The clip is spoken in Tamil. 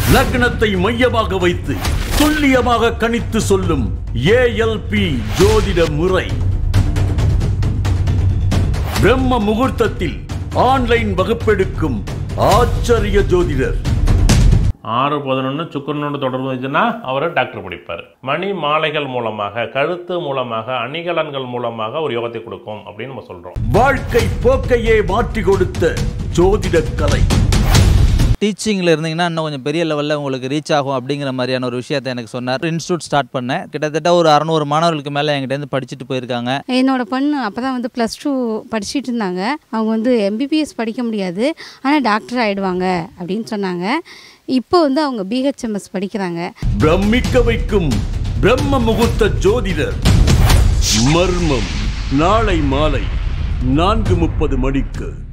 லக்னத்தை மையமாக வைத்து துல்லியமாக கணித்து சொல்லும் ஏஎல்பி ஜோதிட முறை பிரம்ம முகூர்த்தத்தில் ஆன்லைன் வகுப்பெடுக்கும் ஆச்சரிய ஜோதிடர் ஆறு பதினொன்று சுக்கரனோடு தொடர்பு இருந்துச்சுன்னா அவர் டாக்டர் படிப்பார் மணி மாலைகள் மூலமாக கழுத்து மூலமாக அணிகலன்கள் மூலமாக ஒரு யோகத்தை கொடுக்கும் அப்படின்னு நம்ம சொல்கிறோம் வாழ்க்கை போக்கையே மாற்றி கொடுத்த ஜோதிட கலை டீச்சிங்கில் இருந்தீங்கன்னா இன்னும் கொஞ்சம் பெரிய லெவலில் உங்களுக்கு ரீச் ஆகும் அப்படிங்கிற மாதிரியான ஒரு விஷயத்தை எனக்கு சொன்னார் இன்ஸ்டியூட் ஸ்டார்ட் பண்ணேன் கிட்டத்தட்ட ஒரு அறநூறு மாணவர்களுக்கு மேலே என்கிட்டேருந்து படிச்சுட்டு போயிருக்காங்க என்னோட பொண்ணு அப்போ தான் வந்து ப்ளஸ் டூ படிச்சுட்டு இருந்தாங்க அவங்க வந்து எம்பிபிஎஸ் படிக்க முடியாது ஆனால் டாக்டர் ஆகிடுவாங்க அப்படின்னு சொன்னாங்க இப்போ வந்து அவங்க பிஹெச்எம்எஸ் படிக்கிறாங்க பிரமிக்க வைக்கும் பிரம்ம முகூர்த்த ஜோதிடர் மர்மம் நாளை மாலை நான்கு முப்பது மணிக்கு